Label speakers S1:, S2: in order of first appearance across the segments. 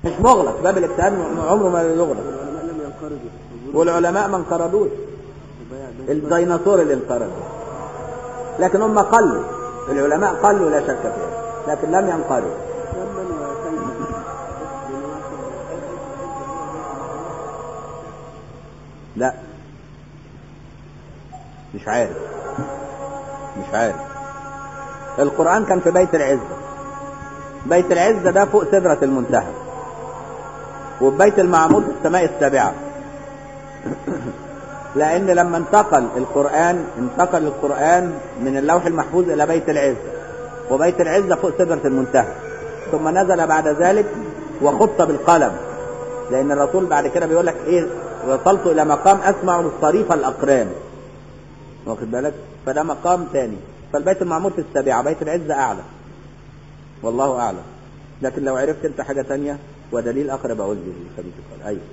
S1: مش مغلق باب الاجتهاد عمره ما يغلق
S2: العلماء لم ينقرضوا
S1: والعلماء ما انقرضوش الديناصور اللي انقرض لكن هم قلوا العلماء قلوا لا شك فيها لكن لم ينقرضوا
S2: كما وكيف
S1: لا مش عارف مش عارف القرآن كان في بيت العزة بيت العزة ده فوق سدرة المنتهى وبيت المعمود في السماء السابعة لأن لما انتقل القرآن انتقل القرآن من اللوح المحفوظ إلى بيت العزة وبيت العزة فوق سدرة المنتهى ثم نزل بعد ذلك وخط بالقلم لأن الرسول بعد كده بيقول لك إيه وصلت إلى مقام أسمع صريف الأقران واخد بالك فده مقام ثاني فالبيت المعمور في السابعة بيت العزة أعلى والله أعلم لكن لو عرفت أنت حاجة تانية ودليل آخر بقول لي خليك الصلاة أيوه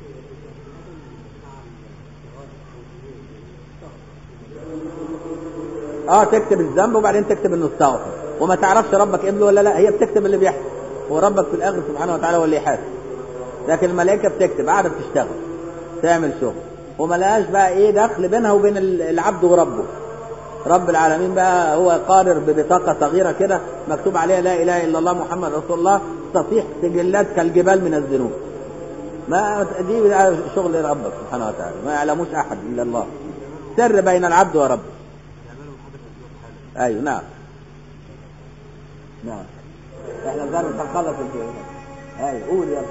S1: اه تكتب الذنب وبعدين تكتب انه استغفر وما تعرفش ربك قبله ولا لا هي بتكتب اللي بيحصل وربك في الاخر سبحانه وتعالى هو اللي يحاسب لكن الملائكه بتكتب قاعده بتشتغل تعمل شغل وما لهاش بقى ايه دخل بينها وبين العبد وربه رب العالمين بقى هو قادر ببطاقه صغيره كده مكتوب عليها لا اله الا الله محمد رسول الله تصيح سجلات كالجبال من الذنوب ما دي بقى شغل ربك سبحانه وتعالى ما يعلموش احد الا الله سر بين العبد وربه ايوه نعم نعم احنا زي ما هنخلص الجو ايوه قول يلا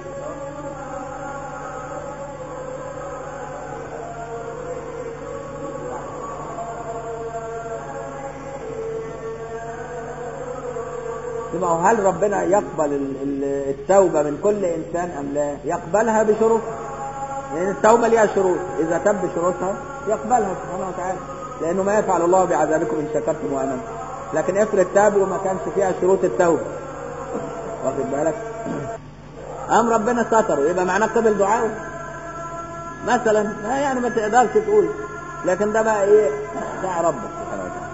S1: يبقى هل ربنا يقبل ال- ال- التوبة من كل إنسان أم لا؟ يقبلها بشروط لأن التوبة ليها شروط، إذا تب بشروطها يقبلها سبحانه وتعالى، لأنه ما يفعل الله بعذابكم إن شكرتم وآمنتم. لكن افرض تاب وما كانش فيها شروط التوبة. واخد بالك؟ قام ربنا ستره يبقى معناه قبل دعائه. مثلا لا يعني ما تقدرش تقول لكن ده بقى ايه؟ بتاع ربك سبحانه وتعالى.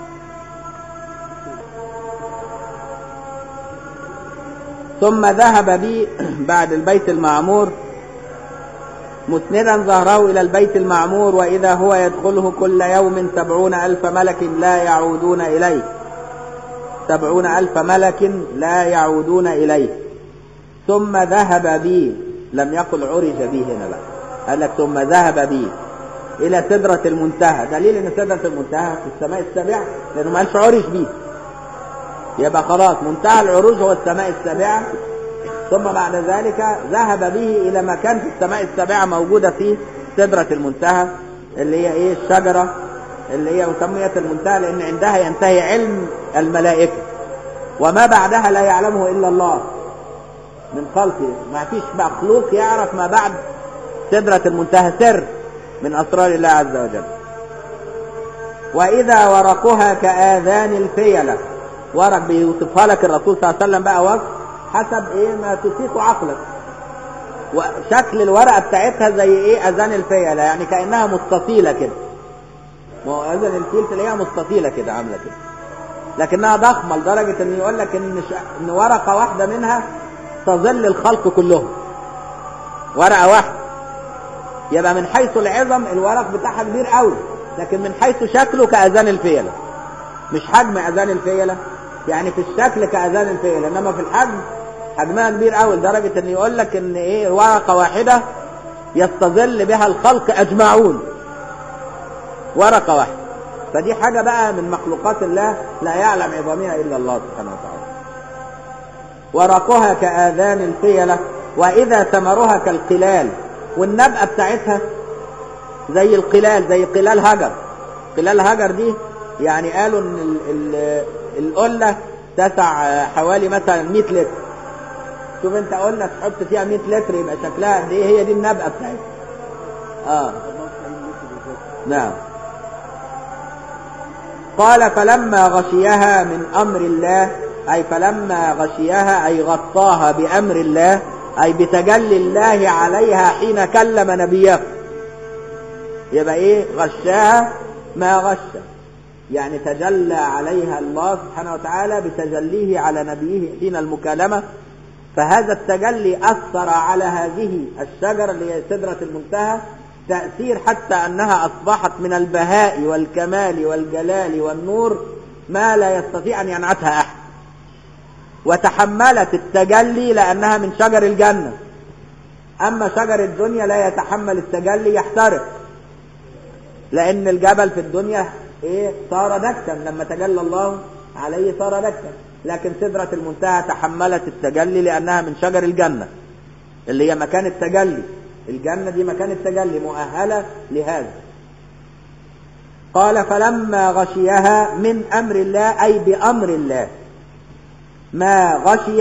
S1: ثم ذهب بي بعد البيت المعمور مسندا ظهره إلى البيت المعمور وإذا هو يدخله كل يوم سبعون ألف ملك لا يعودون إليه سبعون ألف ملك لا يعودون إليه ثم ذهب بي لم يقل عرج بي هنا بقى قال لك ثم ذهب بي إلى سدرة المنتهى دليل أن سدرة المنتهى في السماء السابعة لأنه ما قالش عرج بيه يبقى خلاص منتهى العروج هو السماء السابعة ثم بعد ذلك ذهب به إلى مكان في السماء السابعة موجودة فيه سدرة المنتهى اللي هي إيه الشجرة اللي هي سميت المنتهى لأن عندها ينتهي علم الملائكة وما بعدها لا يعلمه إلا الله من خلقه ما فيش مخلوق يعرف ما بعد سدرة المنتهى سر من أسرار الله عز وجل وإذا ورقها كآذان الفيلة ورق بيوصفها لك الرسول صلى الله عليه وسلم بقى وصف حسب ايه ما تطيق عقلك وشكل الورقه بتاعتها زي ايه اذان الفيله يعني كانها مستطيله كده ما هو اذان الفيل تلاقيها مستطيله كده عامله كده لكنها ضخمه لدرجه ان يقول لك ان ش... ان ورقه واحده منها تظل الخلق كلهم ورقه واحده يبقى من حيث العظم الورق بتاعها كبير قوي لكن من حيث شكله كاذان الفيله مش حجم اذان الفيله يعني في الشكل كاذان الفيله انما في الحجم حجمها كبير قوي لدرجه ان يقول لك ان ايه ورقه واحده يستظل بها الخلق اجمعون ورقه واحده فدي حاجه بقى من مخلوقات الله لا يعلم عظمها الا الله سبحانه وتعالى ورقها كاذان الفيله واذا ثمرها كالقلال والنبأة بتاعتها زي القلال زي قلال هجر قلال هجر دي يعني قالوا ان ال ال القله تسع حوالي مثلا 100 لتر شوف انت قلنا تحط فيها 100 لتر يبقى شكلها قد ايه هي دي النبأة بتاعتها اه نعم قال فلما غشيها من امر الله اي فلما غشيها اي غطاها بامر الله اي بتجلي الله عليها حين كلم نبيه يبقى ايه غشاها ما غش يعني تجلى عليها الله سبحانه وتعالى بتجليه على نبيه حين المكالمة فهذا التجلي أثر على هذه الشجرة اللي هي سدرة المنتهى تأثير حتى أنها أصبحت من البهاء والكمال والجلال والنور ما لا يستطيع أن ينعتها أحد وتحملت التجلي لأنها من شجر الجنة أما شجر الدنيا لا يتحمل التجلي يحترق لأن الجبل في الدنيا إيه صار دكا لما تجلى الله عليه صار دكا لكن سدرة المنتهى تحملت التجلي لأنها من شجر الجنة اللي هي مكان التجلي الجنة دي مكان التجلي مؤهلة لهذا قال فلما غشيها من أمر الله أي بأمر الله ما غشي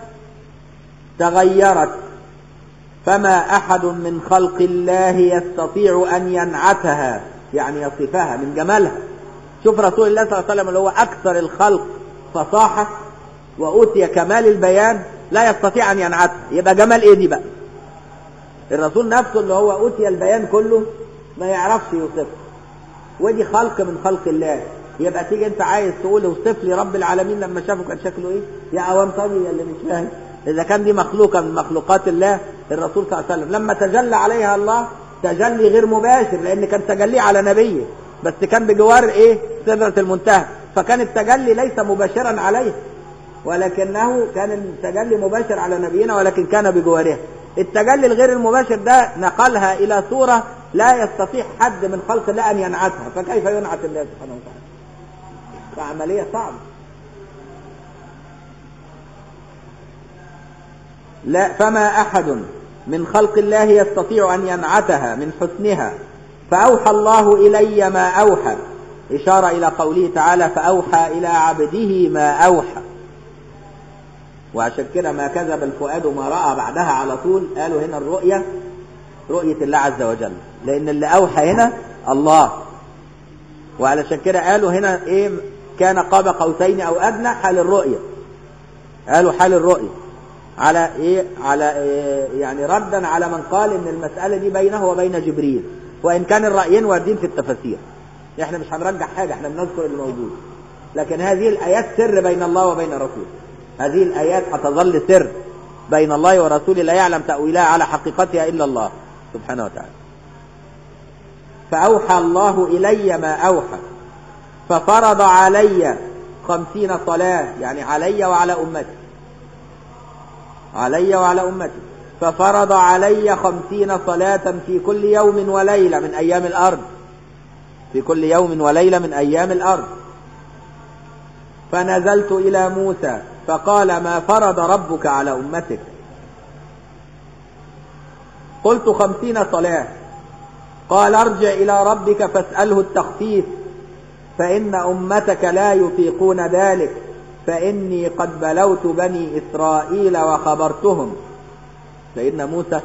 S1: تغيرت فما أحد من خلق الله يستطيع أن ينعتها يعني يصفها من جمالها شوف رسول الله صلى الله عليه وسلم اللي هو أكثر الخلق فصاحة وأوتي كمال البيان لا يستطيع أن ينعتها يبقى جمال إيه دي بقى الرسول نفسه اللي هو أوتي البيان كله ما يعرفش يوصفه ودي خلق من خلق الله يبقى تيجي انت عايز تقول اوصف لي رب العالمين لما شافه كان شكله ايه يا اوام طبي يا اللي مش فاهم اذا كان دي مخلوقه من مخلوقات الله الرسول صلى الله عليه وسلم لما تجلى عليها الله تجلي غير مباشر لان كان تجليه على نبيه بس كان بجوار ايه سدره المنتهى فكان التجلي ليس مباشرا عليه ولكنه كان التجلي مباشر على نبينا ولكن كان بجوارها التجلي الغير المباشر ده نقلها الى صوره لا يستطيع حد من خلق الله ان ينعتها فكيف ينعت الله سبحانه وتعالى فعمليه صعبه لا فما احد من خلق الله يستطيع ان ينعتها من حسنها فاوحى الله الي ما اوحى اشاره الى قوله تعالى فاوحى الى عبده ما اوحى وعشان كده ما كذب الفؤاد ما راى بعدها على طول قالوا هنا الرؤيه رؤيه الله عز وجل لان اللي اوحى هنا الله وعلشان كده قالوا هنا ايه كان قاب قوسين او ادنى حال الرؤيه قالوا حال الرؤيه على ايه على إيه يعني ردا على من قال ان المساله دي بينه وبين جبريل وان كان الرايين واردين في التفاسير احنا مش هنرجح حاجه احنا بنذكر اللي موجود لكن هذه الايات سر بين الله وبين رسوله هذه الايات هتظل سر بين الله ورسوله لا يعلم تاويلها على حقيقتها الا الله سبحانه وتعالى فاوحى الله الي ما اوحى ففرض علي خمسين صلاه يعني علي وعلى امتي علي وعلى أمتي ففرض علي خمسين صلاة في كل يوم وليلة من أيام الأرض في كل يوم وليلة من أيام الأرض فنزلت إلى موسى فقال ما فرض ربك على أمتك قلت خمسين صلاة قال ارجع إلى ربك فاسأله التخفيف فإن أمتك لا يطيقون ذلك فإني قد بلوت بني إسرائيل وخبرتهم سيدنا موسى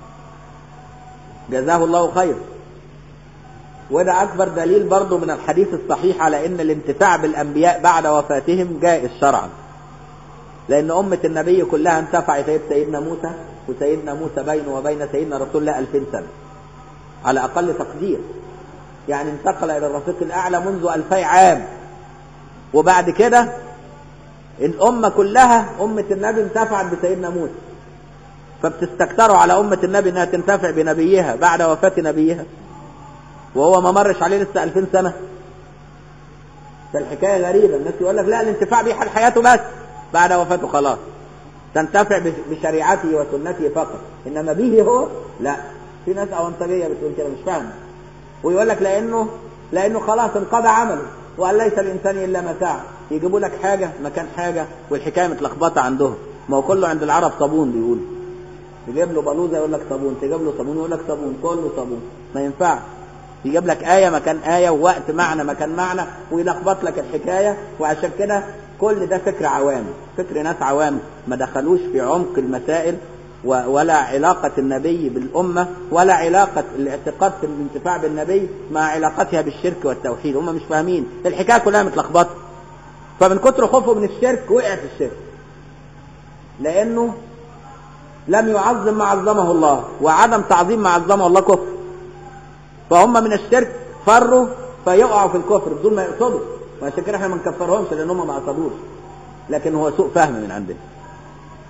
S1: جزاه الله خير وده أكبر دليل برضه من الحديث الصحيح على أن الانتفاع بالأنبياء بعد وفاتهم جائز شرعا لأن أمة النبي كلها انتفعت سيدنا موسى وسيدنا موسى بينه وبين سيدنا رسول الله 2000 سنة على أقل تقدير يعني انتقل إلى الرفيق الأعلى منذ 2000 عام وبعد كده الأمة كلها أمة النبي انتفعت بسيدنا موسى فبتستكتروا على أمة النبي أنها تنتفع بنبيها بعد وفاة نبيها وهو ما مرش عليه لسه 2000 سنة فالحكاية غريبة الناس يقول لك لا الانتفاع بيه حال حياته بس بعد وفاته خلاص تنتفع بشريعته وسنته فقط إنما به هو لا في ناس أونطجية بتقول كده مش فاهمة ويقول لك لأنه لأنه خلاص انقضى عمله وقال ليس الإنسان إلا ما سعى يجيبوا لك حاجة مكان حاجة والحكاية متلخبطة عندهم ما هو كله عند العرب صابون بيقولوا تجيب له بلوزة يقول لك صابون تجيب له صابون يقول لك صابون كله صابون ما ينفعش يجيب لك آية مكان آية ووقت معنى مكان معنى ويلخبط لك الحكاية وعشان كده كل ده فكر عوام فكر ناس عوام ما دخلوش في عمق المسائل ولا علاقة النبي بالأمة ولا علاقة الاعتقاد في الانتفاع بالنبي مع علاقتها بالشرك والتوحيد هم مش فاهمين الحكاية كلها متلخبطة فمن كتر خوفه من الشرك وقع في الشرك لأنه لم يعظم ما عظمه الله وعدم تعظيم ما عظمه الله كفر فهم من الشرك فروا فيقعوا في الكفر بدون ما يقصدوا وعشان كده احنا ما نكفرهمش لان هم ما قصدوش لكن هو سوء فهم من عندنا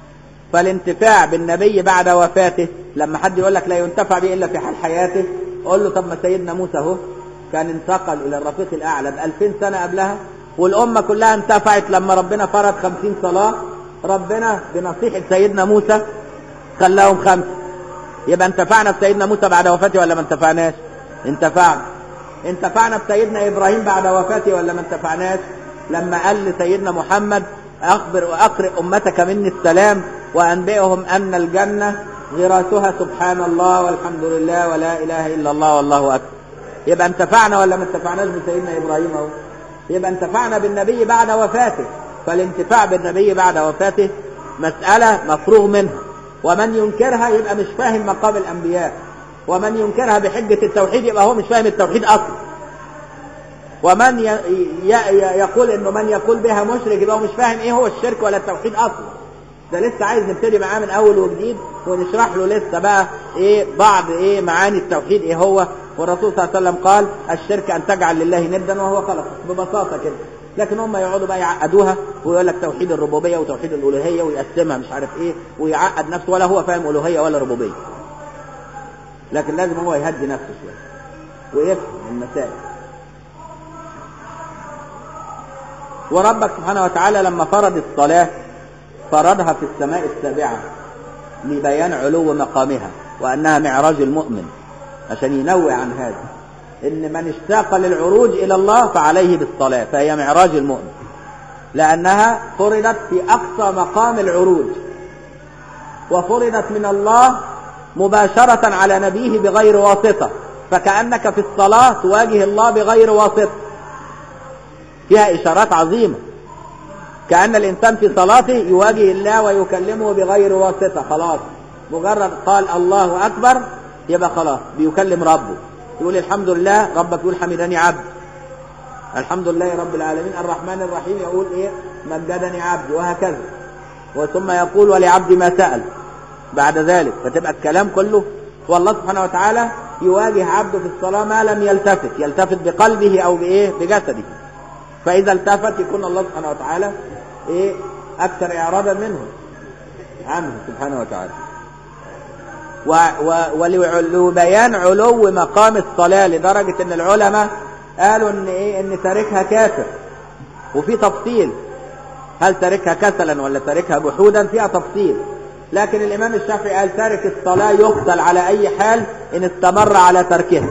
S1: فالانتفاع بالنبي بعد وفاته لما حد يقول لك لا ينتفع به الا في حال حياته قول له طب ما سيدنا موسى اهو كان انتقل الى الرفيق الاعلى ب 2000 سنه قبلها والامه كلها انتفعت لما ربنا فرض 50 صلاه ربنا بنصيحه سيدنا موسى خلاهم خمسه يبقى انتفعنا بسيدنا موسى بعد وفاته ولا ما انتفعناش؟ انتفعنا انتفعنا بسيدنا ابراهيم بعد وفاته ولا ما انتفعناش؟ لما قال لسيدنا محمد اخبر واقرئ امتك مني السلام وانبئهم ان الجنه غراسها سبحان الله والحمد لله ولا اله الا الله والله اكبر. يبقى انتفعنا ولا ما انتفعناش بسيدنا ابراهيم اهو؟ يبقى انتفعنا بالنبي بعد وفاته فالانتفاع بالنبي بعد وفاته مسألة مفروغ منها ومن ينكرها يبقى مش فاهم مقام الأنبياء ومن ينكرها بحجة التوحيد يبقى هو مش فاهم التوحيد أصلا ومن ي... ي... ي... يقول انه من يقول بها مشرك يبقى هو مش فاهم ايه هو الشرك ولا التوحيد اصلا ده لسه عايز نبتدي معاه من اول وجديد ونشرح له لسه بقى ايه بعض ايه معاني التوحيد ايه هو والرسول صلى الله عليه وسلم قال الشرك ان تجعل لله ندا وهو خلق ببساطه كده لكن هم يقعدوا بقى يعقدوها ويقول لك توحيد الربوبيه وتوحيد الالوهيه ويقسمها مش عارف ايه ويعقد نفسه ولا هو فاهم الوهيه ولا ربوبيه لكن لازم هو يهدي نفسه شويه ويفهم المسائل وربك سبحانه وتعالى لما فرض الصلاة فرضها في السماء السابعة لبيان علو مقامها وأنها معراج المؤمن عشان ينوع عن هذا إن من اشتاق للعروج إلى الله فعليه بالصلاة فهي معراج المؤمن لأنها فرضت في أقصى مقام العروج وفرضت من الله مباشرة على نبيه بغير واسطة فكأنك في الصلاة تواجه الله بغير واسطة فيها إشارات عظيمة كأن الإنسان في صلاته يواجه الله ويكلمه بغير واسطة خلاص مجرد قال الله أكبر يبقى خلاص بيكلم ربه يقول الحمد لله ربك يقول حمدني عبد الحمد لله رب العالمين الرحمن الرحيم يقول ايه مجدني عبدي وهكذا وثم يقول ولعبدي ما سأل بعد ذلك فتبقى الكلام كله والله سبحانه وتعالى يواجه عبده في الصلاة ما لم يلتفت يلتفت بقلبه أو بإيه بجسده فإذا التفت يكون الله سبحانه وتعالى إيه أكثر إعراضا منه عنه سبحانه وتعالى و و ولبيان علو مقام الصلاة لدرجة إن العلماء قالوا إن إيه إن تاركها كافر وفي تفصيل هل تاركها كسلا ولا تاركها جحودا فيها تفصيل لكن الإمام الشافعي قال تارك الصلاة يقتل على أي حال إن استمر على تركها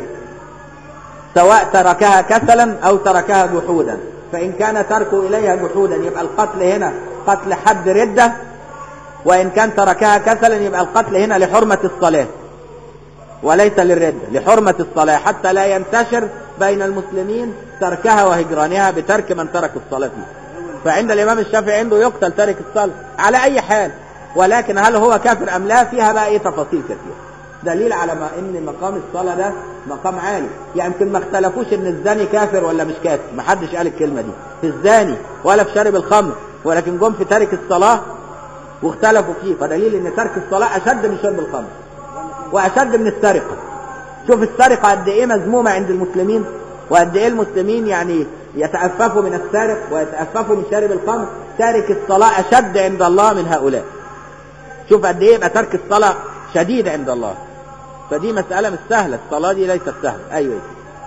S1: سواء تركها كسلا أو تركها جحودا فإن كان تركه إليها جحودا يبقى القتل هنا قتل حد ردة وإن كان تركها كسلا يبقى القتل هنا لحرمة الصلاة وليس للردة لحرمة الصلاة حتى لا ينتشر بين المسلمين تركها وهجرانها بترك من ترك الصلاة فيه فعند الإمام الشافعي عنده يقتل تارك الصلاة على أي حال ولكن هل هو كافر أم لا فيها بقى إيه تفاصيل كثيرة دليل على ما ان مقام الصلاة ده مقام عالي يعني يمكن ما اختلفوش ان الزاني كافر ولا مش كافر ما حدش قال الكلمة دي في الزاني ولا في شارب الخمر ولكن جم في تارك الصلاة واختلفوا فيه فدليل ان ترك الصلاة اشد من شرب الخمر واشد من السرقة شوف السرقة قد ايه مذمومة عند المسلمين وقد ايه المسلمين يعني يتأففوا من السارق ويتأففوا من شارب الخمر تارك الصلاة اشد عند الله من هؤلاء شوف قد ايه يبقى ترك الصلاة شديد عند الله فدي مسألة مش سهلة الصلاة دي ليست سهلة أيوة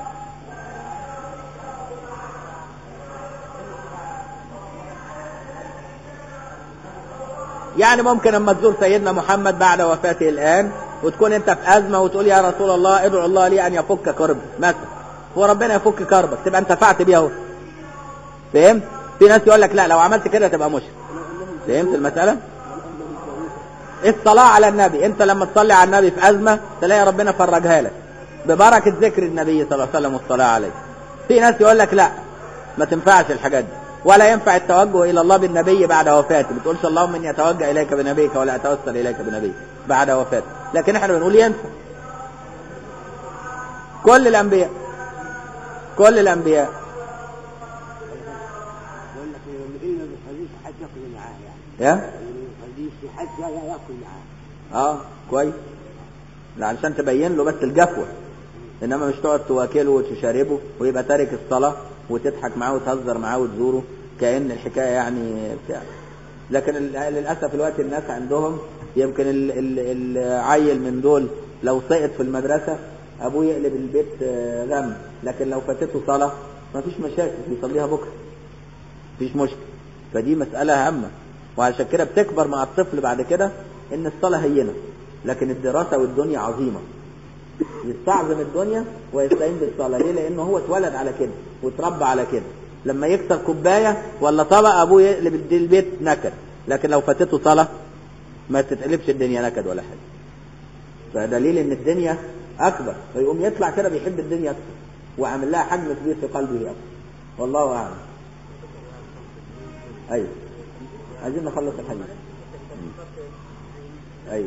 S1: يعني ممكن اما تزور سيدنا محمد بعد وفاته الآن وتكون انت في أزمة وتقول يا رسول الله ادعو الله لي أن يفك كربي مثلا وربنا يفك كربك تبقى انتفعت بيه اهو فهمت؟ في ناس يقول لك لا لو عملت كده تبقى مشرك فهمت المسألة؟ الصلاة على النبي انت لما تصلي على النبي في أزمة تلاقي ربنا فرجها لك ببركة ذكر النبي صلى الله عليه وسلم والصلاة عليه في ناس يقول لك لا ما تنفعش الحاجات دي ولا ينفع التوجه إلى الله بالنبي بعد وفاته ما بتقولش اللهم إني أتوجه إليك بنبيك ولا أتوسل إليك بنبيك بعد وفاته لكن احنا بنقول ينفع كل الأنبياء كل الأنبياء
S2: يقول لك اللي ما بيصليش حد ياكل معاه يعني
S1: يا
S2: اللي ما بيصليش حد ياكل معاه
S1: اه كويس لا علشان تبين له بس الجفوة انما مش تقعد تواكله وتشاربه ويبقى تارك الصلاة وتضحك معاه وتهزر معاه وتزوره كأن الحكاية يعني بتاع لكن ال- للاسف الوقت الناس عندهم يمكن ال- ال- العيل من دول لو سقط في المدرسه ابوه يقلب البيت آه، غم لكن لو فاتته صلاه ما فيش مشاكل يصليها بكره مفيش مشكله فدي مساله هامه وعشان كده بتكبر مع الطفل بعد كده ان الصلاه هينه لكن الدراسه والدنيا عظيمه يستعظم الدنيا ويستعين بالصلاه ليه لانه هو اتولد على كده واتربى على كده لما يكسر كوبايه ولا طبق ابوه يقلب الد- البيت نكد لكن لو فاتته صلاه ما تتقلبش الدنيا نكد ولا حاجه فدليل ان الدنيا اكبر فيقوم يطلع كده بيحب الدنيا اكتر وعامل لها حجم كبير في قلبه اكتر والله اعلم ايوه عايزين نخلص الحديث ايوه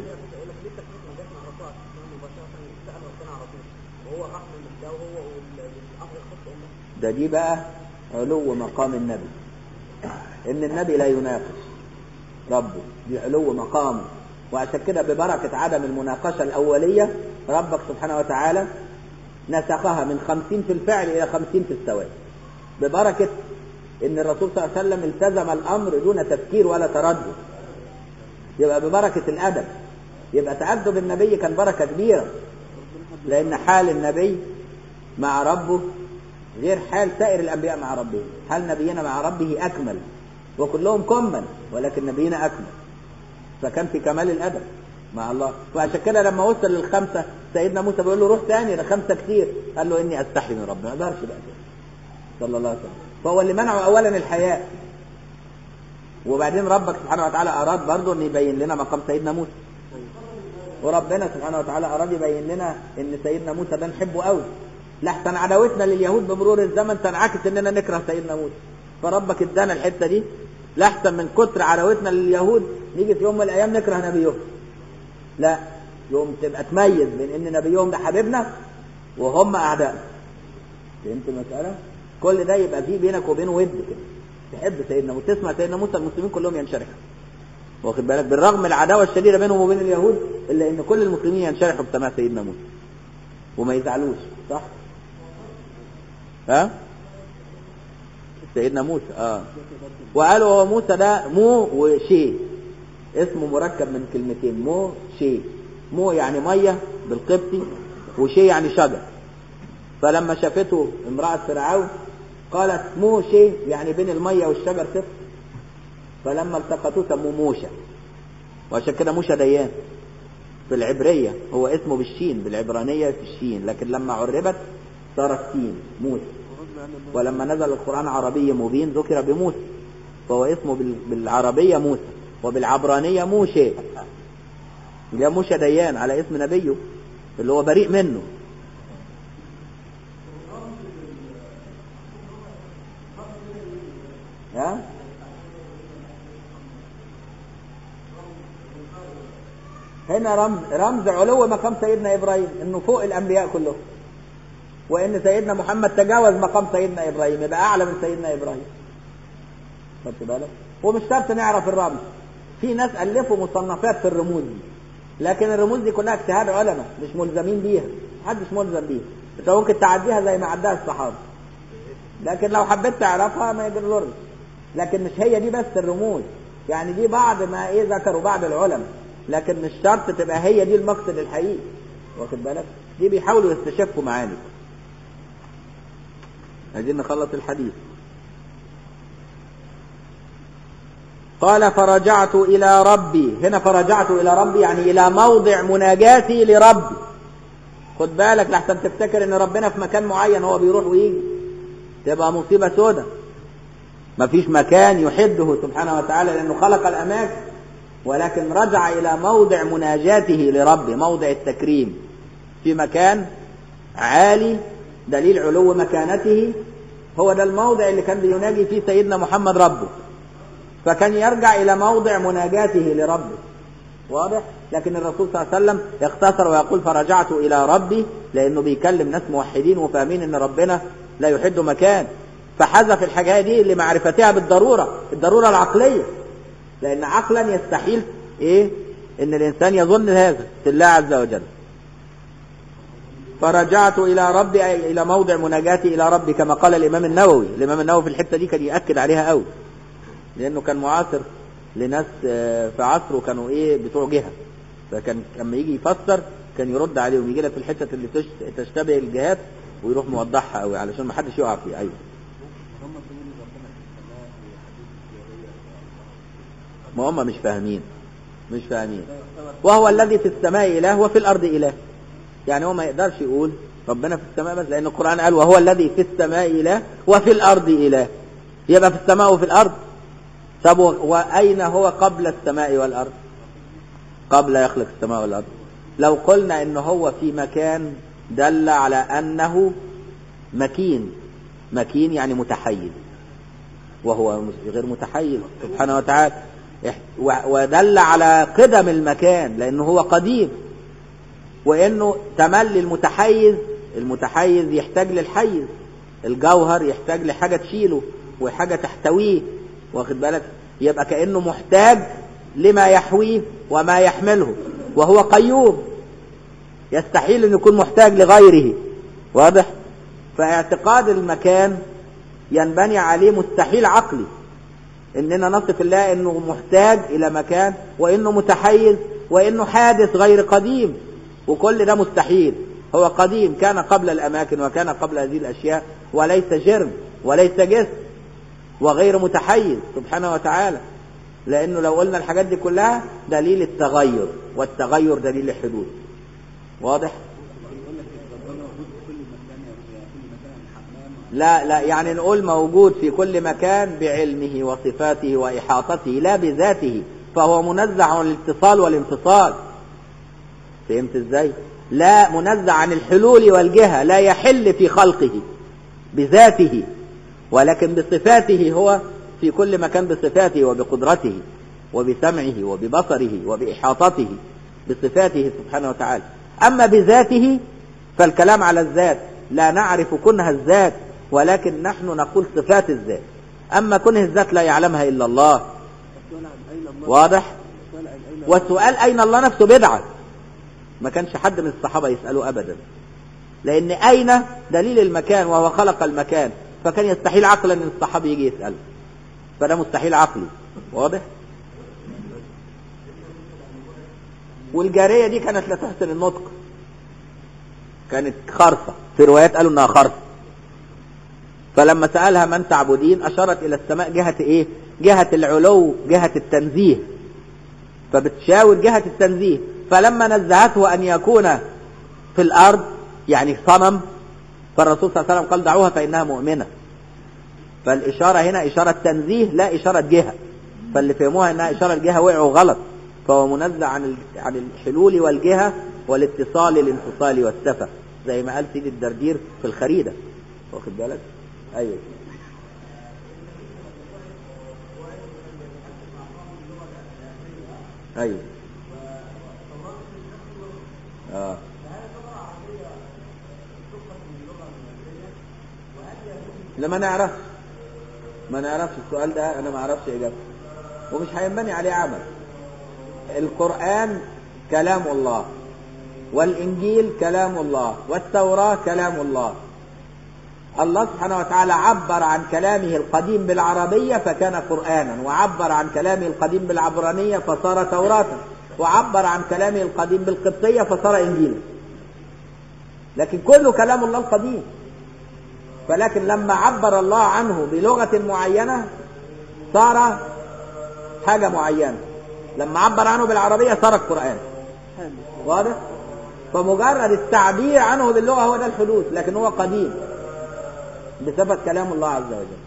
S1: ده دي بقى علو مقام النبي ان النبي لا يناقش ربه دي علو مقامه وعشان كده ببركة عدم المناقشة الأولية ربك سبحانه وتعالى نسخها من خمسين في الفعل إلى خمسين في الثواب ببركة إن الرسول صلى الله عليه وسلم التزم الأمر دون تفكير ولا تردد يبقى ببركة الأدب يبقى تأدب النبي كان بركة كبيرة لأن حال النبي مع ربه غير حال سائر الأنبياء مع ربهم حال نبينا مع ربه أكمل وكلهم كمل ولكن نبينا أكمل فكان في كمال الأدب مع الله وعشان كده لما وصل للخمسة سيدنا موسى بيقول له روح تاني ده خمسة كتير قال له إني أستحي من ربنا ما يقدرش بقى كده صلى الله عليه وسلم فهو اللي منعه أولا الحياء وبعدين ربك سبحانه وتعالى أراد برضه أن يبين لنا مقام سيدنا موسى وربنا سبحانه وتعالى أراد يبين لنا أن سيدنا موسى ده نحبه قوي لحسن عداوتنا لليهود بمرور الزمن تنعكس اننا نكره سيدنا موسى فربك ادانا الحته دي لحسن من كتر عداوتنا لليهود نيجي في يوم من الايام نكره نبيهم لا يوم تبقى تميز بين ان نبيهم ده حبيبنا وهم اعدائنا فهمت المساله كل ده يبقى فيه بينك وبينه ود كده تحب سيدنا موسى تسمع سيدنا موسى المسلمين كلهم ينشرحوا واخد بالك بالرغم من العداوه الشديده بينهم وبين اليهود الا ان كل المسلمين ينشرحوا بسماع سيدنا موسى وما يزعلوش صح ها سيدنا موسى اه وقالوا هو موسى ده مو وشي اسمه مركب من كلمتين مو شي مو يعني ميه بالقبطي وشي يعني شجر فلما شافته امرأة فرعون قالت مو شي يعني بين الميه والشجر صفر فلما التقطوه سموه موشى وعشان كده موشى ديان في العبرية هو اسمه بالشين بالعبرانية في الشين لكن لما عربت صارت سين موسى ولما نزل القرآن عربي مبين ذكر بموسى فهو اسمه بال- بالعربية موسى وبالعبرانية موشى اللي هو موشى ديان على اسم نبيه اللي هو بريء منه ها هنا رمز رمز علو مقام سيدنا ابراهيم انه فوق الانبياء كلهم وان سيدنا محمد تجاوز مقام سيدنا ابراهيم يبقى اعلى من سيدنا ابراهيم خدت بالك ومش شرط نعرف الرمز في ناس الفوا مصنفات في الرموز دي لكن الرموز دي كلها اجتهاد علماء مش ملزمين بيها محدش ملزم بيها انت ممكن تعديها زي ما عداها الصحابه لكن لو حبيت تعرفها ما يضرش لكن مش هي دي بس الرموز يعني دي بعض ما ايه ذكروا بعض العلماء لكن مش شرط تبقى هي دي المقصد الحقيقي واخد بالك دي بيحاولوا يستشفوا معاني عايزين نخلص الحديث قال فرجعت إلى ربي هنا فرجعت إلى ربي يعني إلى موضع مناجاتي لربي خد بالك لحسن تفتكر ان ربنا في مكان معين هو بيروح ويجي تبقى مصيبة سودة مفيش مكان يحده سبحانه وتعالى لأنه خلق الأماكن ولكن رجع إلى موضع مناجاته لربه موضع التكريم في مكان عالي دليل علو مكانته هو ده الموضع اللي كان بيناجي فيه سيدنا محمد ربه فكان يرجع إلى موضع مناجاته لربه واضح لكن الرسول صلى الله عليه وسلم يختصر ويقول فرجعت إلى ربي لأنه بيكلم ناس موحدين وفاهمين أن ربنا لا يحد مكان فحذف الحاجة دي لمعرفتها بالضرورة الضرورة العقلية لأن عقلا يستحيل إيه إن الإنسان يظن هذا في الله عز وجل فرجعت إلى ربي أي إلى موضع مناجاتي إلى ربي كما قال الإمام النووي الإمام النووي في الحتة دي كان يأكد عليها قوي لأنه كان معاصر لناس آه، في عصره كانوا ايه بتوع جهه فكان لما يجي يفسر كان يرد عليهم يجي لك في الحتة اللي تش- تشتبه الجهات ويروح موضحها قوي علشان ما حدش يقع فيه ايوه ما هم مش فاهمين مش فاهمين وهو الذي في السماء اله وفي الارض اله يعني هو ما يقدرش يقول ربنا في السماء بس لان القران قال وهو الذي في السماء اله وفي الارض اله يبقى في السماء وفي الارض طب و- واين هو قبل السماء والارض قبل يخلق السماء والارض لو قلنا ان هو في مكان دل على انه مكين مكين يعني متحيز وهو غير متحيز سبحانه وتعالى إح- و- ودل على قدم المكان لانه هو قديم وانه تملي المتحيز المتحيز يحتاج للحيز الجوهر يحتاج لحاجه تشيله وحاجه تحتويه واخد بالك يبقى كانه محتاج لما يحويه وما يحمله وهو قيوم يستحيل ان يكون محتاج لغيره واضح فاعتقاد المكان ينبني عليه مستحيل عقلي اننا نصف الله انه محتاج الى مكان وانه متحيز وانه حادث غير قديم وكل ده مستحيل هو قديم كان قبل الاماكن وكان قبل هذه الاشياء وليس جرم وليس جسم وغير متحيز سبحانه وتعالى لانه لو قلنا الحاجات دي كلها دليل التغير والتغير دليل الحدوث واضح لا لا يعني نقول موجود في كل مكان بعلمه وصفاته وإحاطته لا بذاته فهو منزه عن الاتصال والانفصال فهمت ازاي لا منزه عن الحلول والجهة لا يحل في خلقه بذاته ولكن بصفاته هو في كل مكان بصفاته وبقدرته وبسمعه وببصره وبإحاطته بصفاته سبحانه وتعالى أما بذاته فالكلام على الذات لا نعرف كنه الذات ولكن نحن نقول صفات الذات أما كنه الذات لا يعلمها إلا الله واضح والسؤال أين الله نفسه بدعة ما كانش حد من الصحابة يسأله أبدا لأن أين دليل المكان وهو خلق المكان فكان يستحيل عقلا أن الصحابي يجي يسأله فده مستحيل عقلي واضح والجارية دي كانت لا تحسن النطق كانت خرصة في روايات قالوا انها خرصة فلما سألها من تعبدين أشارت إلى السماء جهة إيه؟ جهة العلو جهة التنزيه فبتشاور جهة التنزيه فلما نزهته أن يكون في الأرض يعني صنم فالرسول صلى الله عليه وسلم قال دعوها فإنها مؤمنة فالإشارة هنا إشارة تنزيه لا إشارة جهة فاللي فهموها إنها إشارة جهة وقعوا غلط فهو منزه عن ال- عن الحلول والجهة والاتصال الانفصال والسفة زي ما قال سيدي الدردير في الخريدة واخد بالك ايوه ايوه اه لا ما نعرفش ما نعرفش السؤال ده انا ما اعرفش اجابته ومش هينبني عليه عمل القرآن كلام الله والإنجيل كلام الله والتوراة كلام الله الله سبحانه وتعالى عبر عن كلامه القديم بالعربية فكان قرآنا وعبر عن كلامه القديم بالعبرانية فصار توراة وعبر عن كلامه القديم بالقبطية فصار إنجيلا لكن كله كلام الله القديم ولكن لما عبر الله عنه بلغة معينة صار حاجة معينة لما عبر عنه بالعربية صار القرآن واضح؟ فمجرد التعبير عنه باللغة هو ده الحدوث لكن هو قديم بسبب كلام الله عز وجل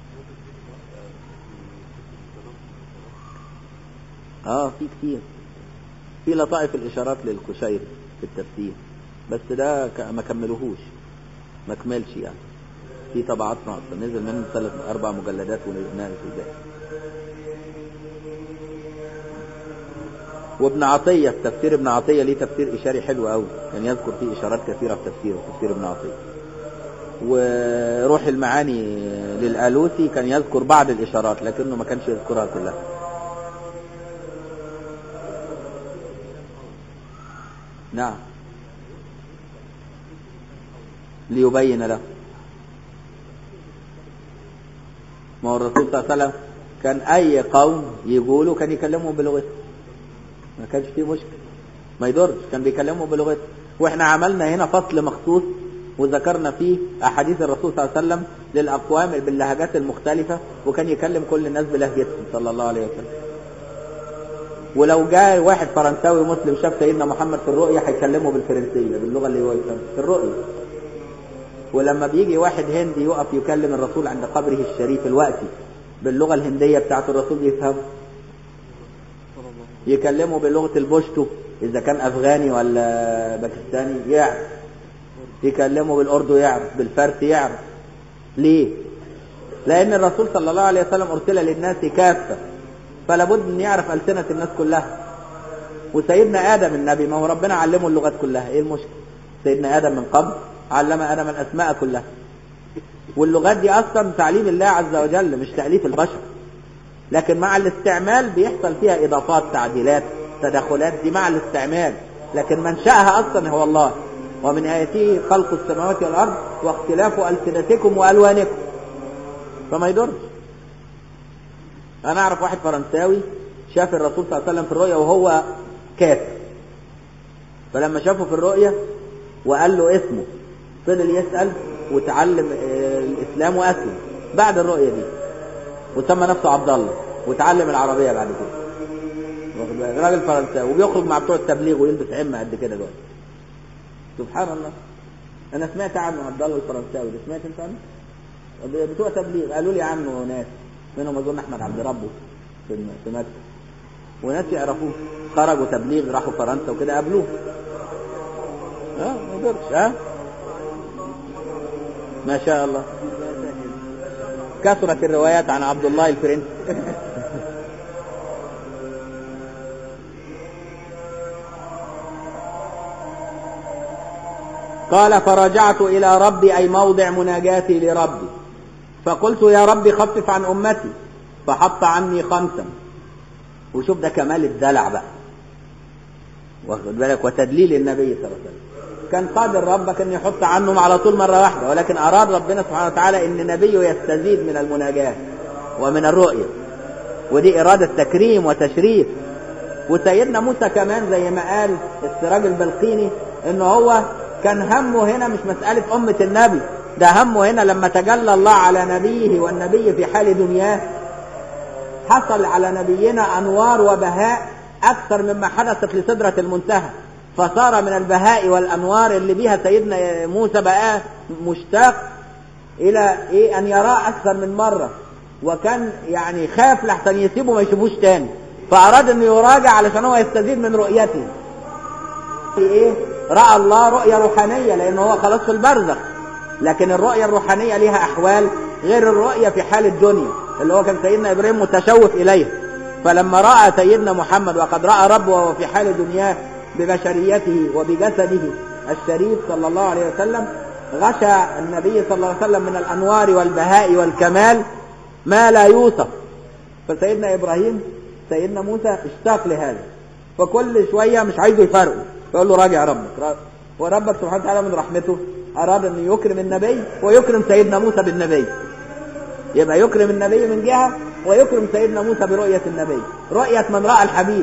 S1: اه في كتير في لطائف الاشارات للكشير في التفسير بس ده ك- ما كملوهوش ما كملش يعني في طبعات ناقصه نزل منه ثلاث اربع مجلدات ونزل في الباقي وابن عطية في تفسير ابن عطية ليه تفسير إشاري حلو قوي كان يذكر فيه إشارات كثيرة في تفسيره تفسير ابن عطية وروح المعاني للآلوسي كان يذكر بعض الإشارات لكنه ما كانش يذكرها كلها نعم ليبين له ما هو الرسول صلى الله عليه وسلم كان اي قوم يقولوا كان يكلمهم بلغته ما كانش فيه مشكله ما يضرش كان بيكلمهم بلغته واحنا عملنا هنا فصل مخصوص وذكرنا فيه احاديث الرسول صلى الله عليه وسلم للاقوام باللهجات المختلفه وكان يكلم كل الناس بلهجتهم صلى الله عليه وسلم ولو جاء واحد فرنساوي مسلم شاف سيدنا محمد في الرؤيا هيكلمه بالفرنسيه باللغه اللي هو يفهمها في الرؤيا ولما بيجي واحد هندي يقف يكلم الرسول عند قبره الشريف الوقتي باللغه الهنديه بتاعت الرسول بيفهم يكلمه بلغه البشتو اذا كان افغاني ولا باكستاني يعرف يكلمه بالاردو يعرف بالفارسي يعرف ليه لان الرسول صلى الله عليه وسلم ارسل للناس كافه فلا بد ان يعرف السنه الناس كلها وسيدنا ادم النبي ما هو ربنا علمه اللغات كلها ايه المشكله سيدنا ادم من قبل علم ادم الاسماء كلها واللغات دي اصلا تعليم الله عز وجل مش تاليف البشر لكن مع الاستعمال بيحصل فيها اضافات تعديلات تدخلات دي مع الاستعمال لكن منشأها اصلا هو الله ومن آياته خلق السماوات والأرض واختلاف ألسنتكم وألوانكم فما يضرش أنا أعرف واحد فرنساوي شاف الرسول صلى الله عليه وسلم في الرؤيا وهو كافر فلما شافه في الرؤيا وقال له اسمه فضل يسأل وتعلم آه، الإسلام وأسلم بعد الرؤيا دي وسمى نفسه عبد الله وتعلم العربية بعد كده واخد بالك؟ راجل فرنساوي وبيخرج مع بتوع التبليغ ويلبس عمة قد كده دلوقتي سبحان الله انا سمعت عنه عبد الله الفرنساوي ده سمعت انت عنه بتوع تبليغ قالوا لي عنه ناس منهم اظن احمد عبد ربه في في مكه وناس يعرفوه خرجوا تبليغ راحوا فرنسا وكده قابلوه اه ما يقدرش ها ما شاء الله كثرت الروايات عن عبد الله الفرنسي قال فرجعت إلى ربي أي موضع مناجاتي لربي فقلت يا ربي خفف عن أمتي فحط عني خمسا وشوف ده كمال الدلع بقى واخد بالك وتدليل النبي صلى الله عليه وسلم كان قادر ربك ان يحط عنهم على طول مره واحده ولكن اراد ربنا سبحانه وتعالى ان نبيه يستزيد من المناجاه ومن الرؤيه ودي اراده تكريم وتشريف وسيدنا موسى كمان زي ما قال السراج البلقيني ان هو كان همه هنا مش مساله امه النبي ده همه هنا لما تجلى الله على نبيه والنبي في حال دنياه حصل على نبينا انوار وبهاء اكثر مما حدثت لسدره المنتهى فصار من البهاء والانوار اللي بيها سيدنا موسى بقى مشتاق الى ايه ان يراه اكثر من مره وكان يعني خاف لحسن يسيبه ما يشوفوش تاني فاراد انه يراجع علشان هو يستزيد من رؤيته في ايه راى الله رؤيه روحانيه لان هو خلاص في البرزخ لكن الرؤيه الروحانيه ليها احوال غير الرؤيه في حال الدنيا اللي هو كان سيدنا ابراهيم متشوف اليها فلما راى سيدنا محمد وقد راى ربه وهو في حال دنياه ببشريته وبجسده الشريف صلى الله عليه وسلم غشى النبي صلى الله عليه وسلم من الانوار والبهاء والكمال ما لا يوصف فسيدنا ابراهيم سيدنا موسى اشتاق لهذا فكل شويه مش عايزه يفرقه فيقول له راجع ربك وربك سبحانه وتعالى من رحمته اراد ان يكرم النبي ويكرم سيدنا موسى بالنبي يبقى يكرم النبي من جهه ويكرم سيدنا موسى برؤيه النبي رؤيه من راى الحبيب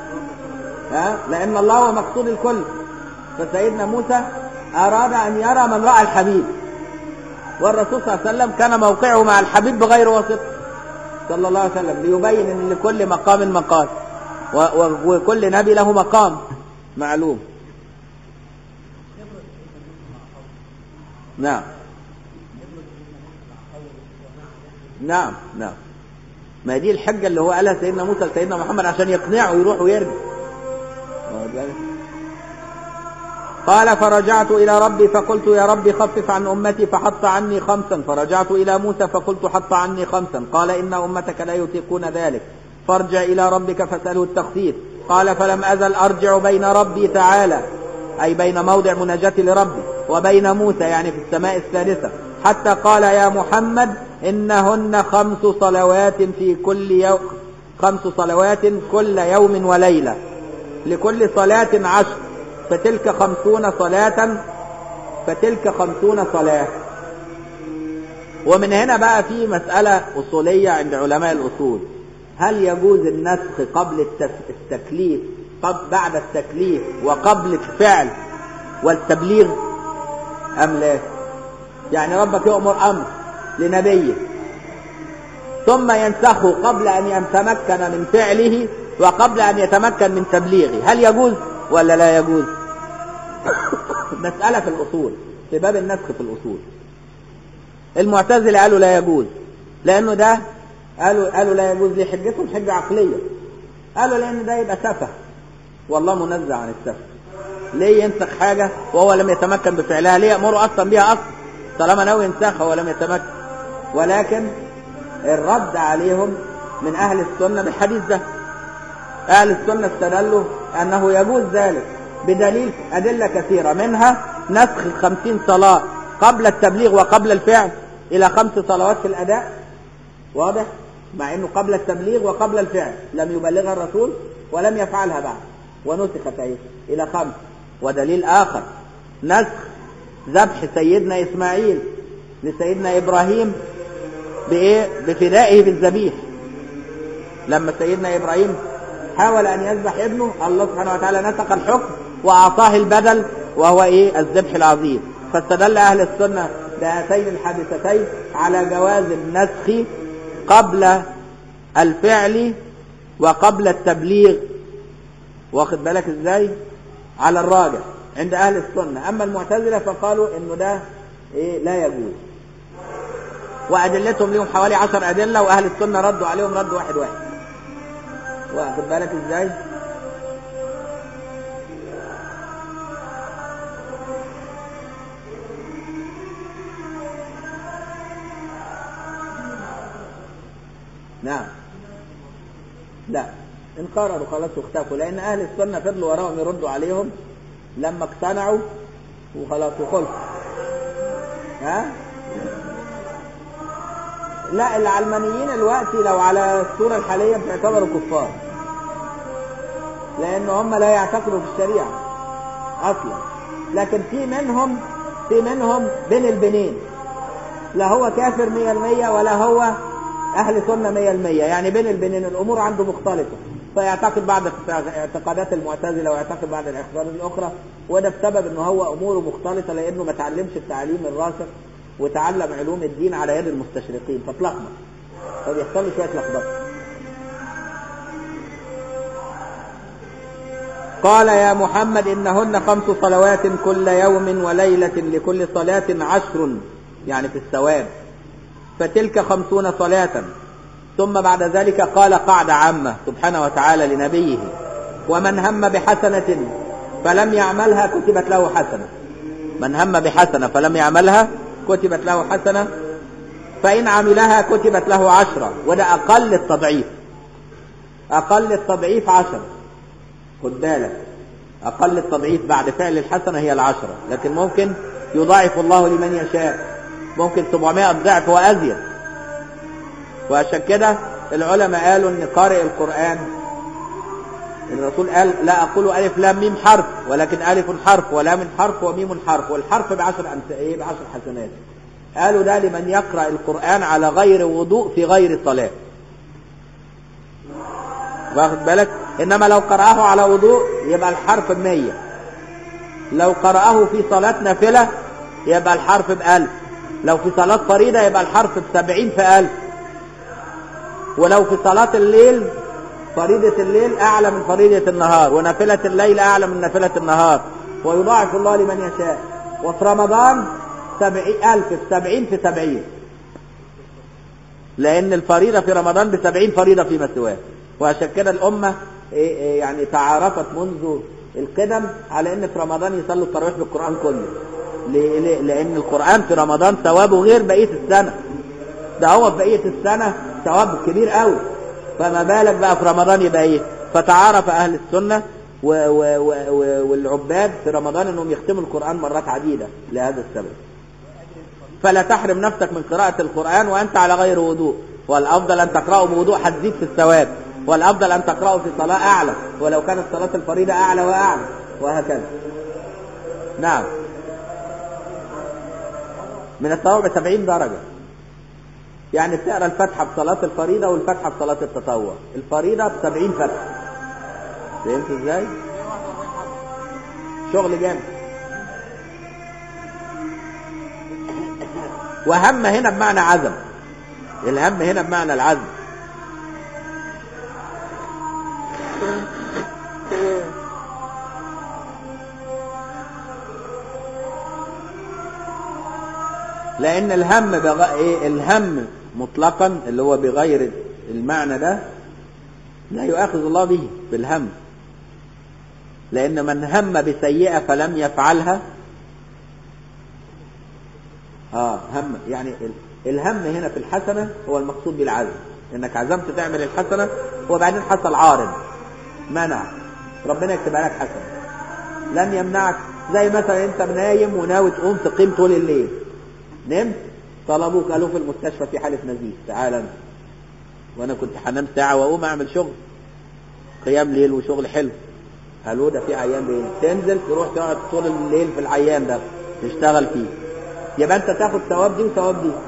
S1: ها لان الله هو مقصود الكل فسيدنا موسى اراد ان يرى من راى الحبيب والرسول صلى الله عليه وسلم كان موقعه مع الحبيب بغير واسطه صلى الله عليه وسلم ليبين ان لكل مقام مقال و- و- وكل نبي له مقام معلوم نعم نعم نعم ما دي الحجة اللي هو قالها سيدنا موسى لسيدنا محمد عشان يقنعه يروح ويرجع واخد بالك؟ قال فرجعت إلى ربي فقلت يا ربي خفف عن أمتي فحط عني خمسا فرجعت إلى موسى فقلت حط عني خمسا قال إن أمتك لا يطيقون ذلك فارجع إلى ربك فاسأله التخفيف قال فلم أزل أرجع بين ربي تعالى أي بين موضع مناجاتي لربي وبين موسى يعني في السماء الثالثة حتى قال يا محمد إنهن خمس صلوات في كل يوم خمس صلوات كل يوم وليلة لكل صلاة عشر فتلك خمسون صلاة فتلك خمسون صلاة ومن هنا بقى في مسألة أصولية عند علماء الأصول هل يجوز النسخ قبل التس- التكليف قبل بعد التكليف وقبل الفعل والتبليغ أم لا يعني ربك يؤمر أمر لنبيه ثم ينسخه قبل أن يتمكن من فعله وقبل أن يتمكن من تبليغه هل يجوز ولا لا يجوز مسألة في الأصول في باب النسخ في الأصول المعتزلة قالوا لا يجوز لأنه ده قالوا قالوا لا يجوز ليه حجتهم حجة عقلية قالوا لأن ده يبقى سفه والله منزه عن السفه ليه ينسخ حاجة وهو لم يتمكن بفعلها ليه يأمره أصلا بها أصلا طالما ناوي ينسخها ولم يتمكن ولكن الرد عليهم من أهل السنة بالحديث ده أهل السنة استدلوا أنه يجوز ذلك بدليل أدلة كثيرة منها نسخ الخمسين صلاة قبل التبليغ وقبل الفعل إلى خمس صلوات في الأداء واضح مع أنه قبل التبليغ وقبل الفعل لم يبلغها الرسول ولم يفعلها بعد ونسخت أيه إلى خمس ودليل آخر نسخ ذبح سيدنا إسماعيل لسيدنا إبراهيم بإيه بفدائه بالذبيح لما سيدنا إبراهيم حاول أن يذبح ابنه الله سبحانه وتعالى نسق الحكم وأعطاه البدل وهو إيه الذبح العظيم فاستدل أهل السنة بهاتين الحادثتين على جواز النسخ قبل الفعل وقبل التبليغ واخد بالك ازاي على الراجح عند اهل السنه اما المعتزله فقالوا انه ده ايه لا يجوز وادلتهم ليهم حوالي عشر ادله واهل السنه ردوا عليهم رد واحد واحد واخد بالك ازاي نعم لا انقرضوا خلاص واختفوا لان اهل السنه فضلوا وراهم يردوا عليهم لما اقتنعوا وخلاص وخلصوا ها لا العلمانيين دلوقتي لو على الصوره الحاليه بيعتبروا كفار لان هم لا يعتقدوا في الشريعه اصلا لكن في منهم في منهم بين البنين لا هو كافر مية المية ولا هو أهل سنة مية المية يعني بين البنين الأمور عنده مختلفة فيعتقد بعض اعتقادات المعتزلة ويعتقد بعض الاعتقادات الأخرى وده بسبب أنه هو أموره مختلطة لأنه ما تعلمش التعليم الراسخ وتعلم علوم الدين على يد المستشرقين فتلخبط فبيحصل له شوية لخبطة قال يا محمد إنهن خمس صلوات كل يوم وليلة لكل صلاة عشر يعني في الثواب فتلك خمسون صلاة ثم بعد ذلك قال قاعدة عامة سبحانه وتعالى لنبيه ومن هم بحسنة فلم يعملها كتبت له حسنة من هم بحسنة فلم يعملها كتبت له حسنة فإن عملها كتبت له عشرة وده أقل التضعيف أقل التضعيف عشرة خد بالك أقل التضعيف بعد فعل الحسنة هي العشرة لكن ممكن يضاعف الله لمن يشاء ممكن 700 ضعف وأزيد وعشان كده العلماء قالوا ان قارئ القرآن الرسول قال لا أقول ألف لام ميم حرف ولكن ألف حرف ولام حرف وميم حرف والحرف بعشر أمس... إيه بعشر حسنات قالوا ده لمن يقرأ القرآن على غير وضوء في غير صلاة واخد بالك إنما لو قرأه على وضوء يبقى الحرف بمية لو قرأه في صلاة نافلة يبقى الحرف بألف لو في صلاة فريضة يبقى الحرف بسبعين في ألف ولو في صلاة الليل فريضة الليل أعلى من فريضة النهار ونافلة الليل أعلى من نافلة النهار ويضاعف الله لمن يشاء وفي رمضان سبعين ألف في سبعين في سبعين لأن الفريضة في رمضان بسبعين فريضة فيما سواه وعشان كده الأمة يعني تعارفت منذ القدم على أن في رمضان يصلوا التراويح بالقرآن كله لأن القرآن في رمضان ثوابه غير بقية السنة ده هو في بقية السنة ثواب كبير قوي فما بالك بقى في رمضان يبقى ايه فتعارف أهل السنة و و و و والعباد في رمضان أنهم يختموا القرآن مرات عديدة لهذا السبب فلا تحرم نفسك من قراءة القرآن وأنت على غير وضوء والأفضل أن تقرأه بوضوء هتزيد في الثواب والأفضل أن تقرأه في صلاة أعلى ولو كانت صلاة الفريضة أعلى وأعلى وهكذا نعم من الثواب 70 درجة يعني تقرا الفاتحه بصلاه الفريضه والفاتحه بصلاه التطوع الفريضه ب 70 فتحه فهمت ازاي شغل جامد وهم هنا بمعنى عزم الهم هنا بمعنى العزم لان الهم بغ... إيه الهم مطلقا اللي هو بغير المعنى ده لا يؤاخذ الله به بالهم لان من هم بسيئه فلم يفعلها اه هم يعني ال- الهم هنا في الحسنه هو المقصود بالعزم انك عزمت تعمل الحسنه وبعدين حصل عارض منع ربنا يكتبها لك حسنه لن يمنعك زي مثلا انت نايم وناوي تقوم تقيم طول الليل نمت طلبوك قالوا في المستشفى في حاله نزيف تعال انت وانا كنت هنام ساعه واقوم اعمل شغل قيام ليل وشغل حلو قالوا ده في عيان بيه تنزل تروح تقعد طول الليل في العيان ده تشتغل فيه يبقى انت تاخد ثواب دي وثواب دي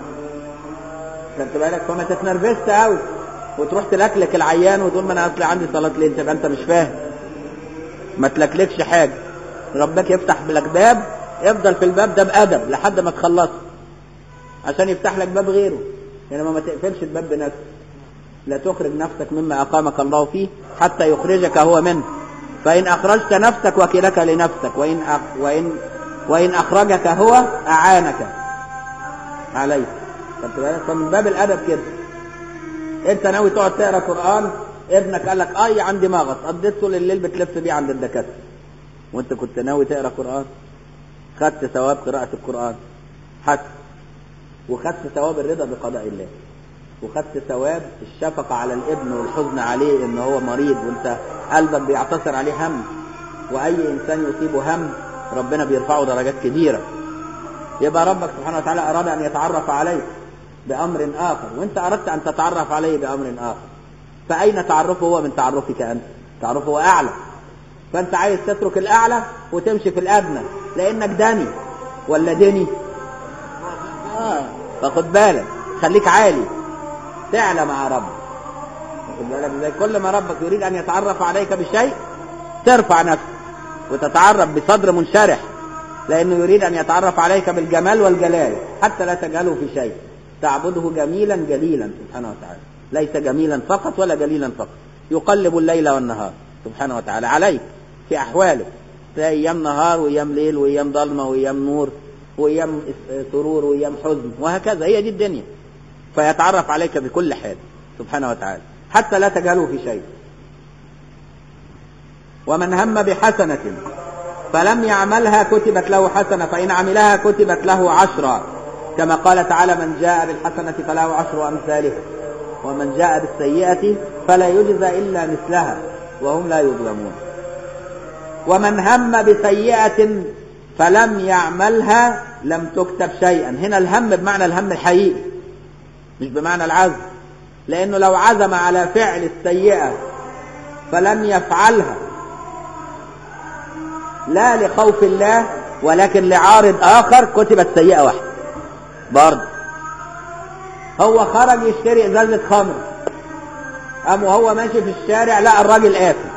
S1: خدت بالك فما تتنرفزش قوي وتروح تلكلك العيان وتقول ما انا اصلي عندي صلاه ليل تبقى انت مش فاهم ما تلكلكش حاجه ربك يفتح لك باب افضل في الباب ده بادب لحد ما تخلصه عشان يفتح لك باب غيره انما ما تقفلش الباب بنفسك لا تخرج نفسك مما اقامك الله فيه حتى يخرجك هو منه فان اخرجت نفسك وكلك لنفسك وان أخ وان وان اخرجك هو اعانك عليه خدت بالك فمن باب الادب كده انت ناوي تقعد تقرا قران ابنك قال لك اي عندي مغص قضيت طول الليل بتلف بيه عند الدكاتره وانت كنت ناوي تقرا قران خدت ثواب قراءه القران حتى وخدت ثواب الرضا بقضاء الله وخدت ثواب الشفقة على الابن والحزن عليه ان هو مريض وانت قلبك بيعتصر عليه هم واي انسان يصيبه هم ربنا بيرفعه درجات كبيرة يبقى ربك سبحانه وتعالى اراد ان يتعرف عليك بامر اخر وانت اردت ان تتعرف عليه بامر اخر فاين تعرفه هو من تعرفك انت تعرفه هو اعلى فانت عايز تترك الاعلى وتمشي في الادنى لانك دني ولا دني اه فخد بالك خليك عالي تعلى مع ربك خد بالك ازاي كل ما ربك يريد ان يتعرف عليك بشيء ترفع نفسك وتتعرف بصدر منشرح لانه يريد ان يتعرف عليك بالجمال والجلال حتى لا تجهله في شيء تعبده جميلا جليلا سبحانه وتعالى ليس جميلا فقط ولا جليلا فقط يقلب الليل والنهار سبحانه وتعالى عليك في احوالك تلاقي ايام نهار وايام ليل وايام ضلمه وايام نور وايام سرور وايام حزن وهكذا هي دي الدنيا فيتعرف عليك بكل حال سبحانه وتعالى حتى لا تجهله في شيء ومن هم بحسنة فلم يعملها كتبت له حسنة فإن عملها كتبت له عشرة كما قال تعالى من جاء بالحسنة فله عشر أمثالها ومن جاء بالسيئة فلا يجزى إلا مثلها وهم لا يظلمون ومن هم بسيئة فلم يعملها لم تكتب شيئا هنا الهم بمعنى الهم الحقيقي مش بمعنى العزم لأنه لو عزم على فعل السيئة فلم يفعلها لا لخوف الله ولكن لعارض آخر كتبت سيئة واحدة برضه هو خرج يشتري ازازة خمر قام وهو ماشي في الشارع لقى الراجل قافل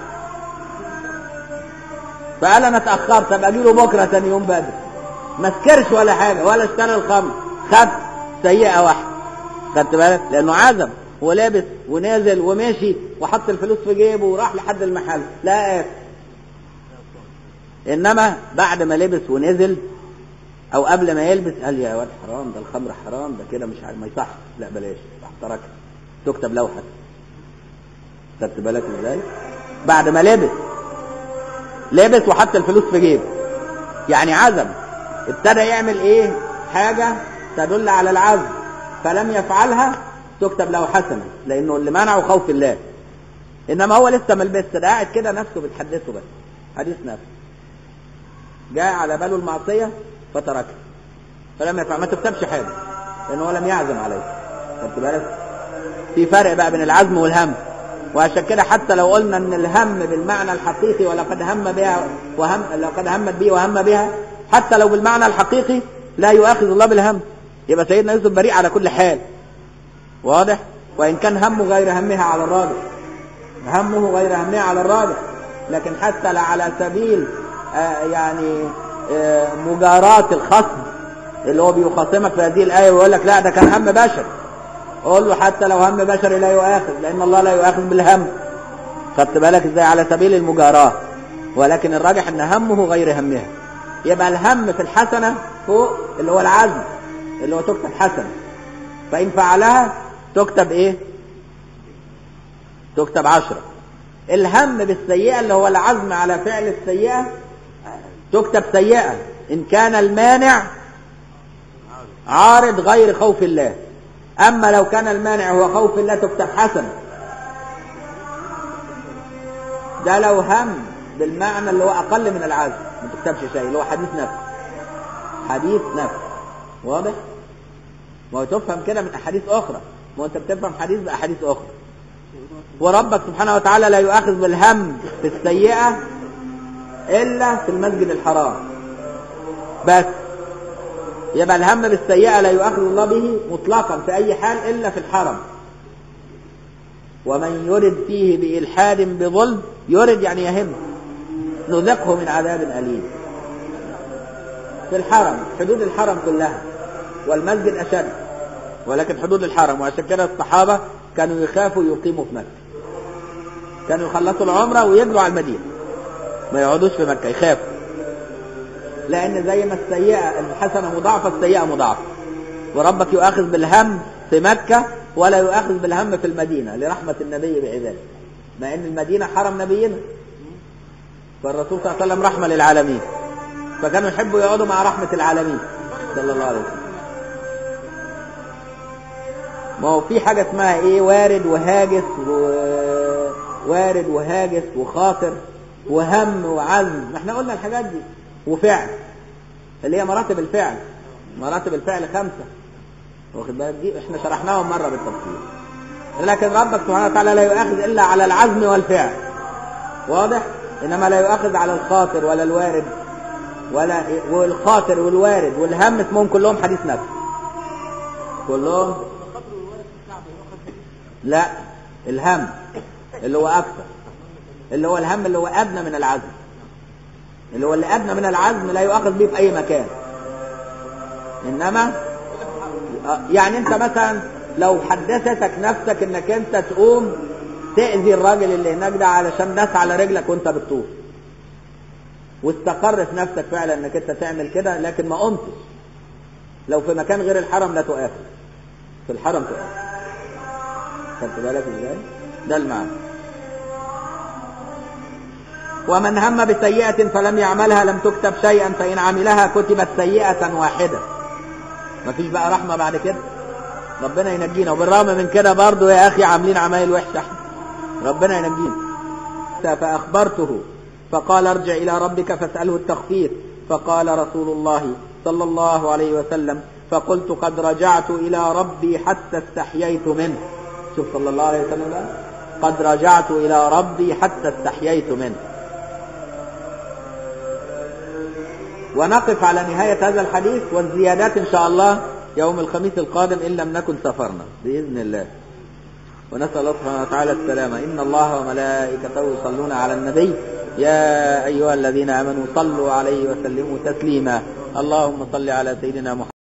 S1: فقال انا اتاخرت ابقى اجي له بكره تاني يوم بدري ما سكرش ولا حاجه ولا اشترى الخمر خد سيئه واحده خدت بالك لانه عزم ولابس ونازل وماشي وحط الفلوس في جيبه وراح لحد المحل لا قافل انما بعد ما لبس ونزل او قبل ما يلبس قال يا واد حرام ده الخمر حرام ده كده مش ع- ما يصح لا بلاش راح تركها تكتب لوحه خدت بالك ازاي بعد ما لبس لبس وحط الفلوس في جيبه يعني عزم ابتدى يعمل ايه حاجة تدل على العزم فلم يفعلها تكتب له حسنة لانه اللي منعه خوف الله انما هو لسه ما لبسش ده قاعد كده نفسه بتحدثه بس حديث نفسه جاء على باله المعصية فتركها فلم يفعل ما تكتبش حاجة لانه هو لم يعزم عليه خدت بالك في فرق بقى بين العزم والهم وعشان كده حتى لو قلنا ان الهم بالمعنى الحقيقي ولقد هم بها وهم لقد همت به وهم بها حتى لو بالمعنى الحقيقي لا يؤاخذ الله بالهم يبقى سيدنا يوسف بريء على كل حال واضح وإن كان همه غير همها على الراجح همه غير همها على الراجح لكن حتى لا على سبيل آه يعني آه مجاراة الخصم اللي هو بيخاصمك في هذه الآية ويقول لك لا ده كان هم بشر قول له حتى لو هم بشري لا يؤاخذ لأن الله لا يؤاخذ بالهم خدت بالك ازاي على سبيل المجاراة ولكن الراجح ان همه غير همها يبقى الهم في الحسنة فوق اللي هو العزم اللي هو تكتب حسنة فإن فعلها تكتب ايه تكتب عشرة الهم بالسيئة اللي هو العزم على فعل السيئة تكتب سيئة إن كان المانع عارض غير خوف الله أما لو كان المانع هو خوف الله تكتب حسنة ده لو هم بالمعنى اللي هو أقل من العزم ما تكتبش شيء اللي هو حديث نفس حديث نفس واضح؟ ما هو تفهم كده من أحاديث أخرى ما هو أنت بتفهم حديث بأحاديث أخرى وربك سبحانه وتعالى لا يؤاخذ بالهم في السيئة إلا في المسجد الحرام بس يبقى الهم بالسيئة لا يؤاخذ الله به مطلقا في أي حال إلا في الحرم ومن يرد فيه بإلحاد بظلم يرد يعني يهم نذقه من عذاب أليم في الحرم حدود الحرم كلها والمسجد أشد ولكن حدود الحرم وعشان كده الصحابة كانوا يخافوا يقيموا في مكة كانوا يخلصوا العمرة ويجروا على المدينة ما يقعدوش في مكة يخافوا لأن زي ما السيئة الحسنة مضاعفة السيئة مضاعفة وربك يؤاخذ بالهم في مكة ولا يؤاخذ بالهم في المدينة لرحمة النبي بعباده مع أن المدينة حرم نبينا فالرسول صلى الله عليه وسلم رحمة للعالمين فكانوا يحبوا يقعدوا مع رحمة العالمين صلى الله عليه وسلم ما هو في حاجة اسمها ايه وارد وهاجس ووارد وهاجس وخاطر وهم وعزم ما احنا قلنا الحاجات دي وفعل اللي هي مراتب الفعل مراتب الفعل خمسة واخد بالك دي احنا شرحناهم مرة بالتفصيل لكن ربك سبحانه وتعالى لا يؤاخذ الا على العزم والفعل واضح انما لا يؤاخذ على الخاطر ولا الوارد ولا والخاطر والوارد والهم اسمهم كلهم حديث نفس كلهم لا الهم اللي هو اكثر اللي هو الهم اللي هو ادنى من العزم اللي هو اللي ادنى من العزم لا يؤاخذ به في اي مكان انما يعني انت مثلا لو حدثتك نفسك انك انت تقوم تأذي الراجل اللي هناك ده علشان داس على رجلك وانت بتطوف واستقر في نفسك فعلا انك انت تعمل كده لكن ما قمتش لو في مكان غير الحرم لا تؤاخذ في الحرم تؤاخذ خدت بالك ازاي ده المعنى ومن هم بسيئة فلم يعملها لم تكتب شيئا فإن عملها كتبت سيئة واحدة مفيش بقى رحمة بعد كده ربنا ينجينا وبالرغم من كده برضه يا أخي عاملين عمايل وحشة احنا ربنا ينجينا فأخبرته فقال ارجع إلى ربك فاسأله التخفيف فقال رسول الله صلى الله عليه وسلم فقلت قد رجعت إلى ربي حتى استحييت منه شوف صلى الله عليه وسلم بقى قد رجعت إلى ربي حتى استحييت منه ونقف على نهاية هذا الحديث والزيادات إن شاء الله يوم الخميس القادم إن لم نكن سافرنا بإذن الله ونسأل الله سبحانه وتعالى السلامة إن الله وملائكته يصلون على النبي يا أيها الذين آمنوا صلوا عليه وسلموا تسليما اللهم صل على سيدنا محمد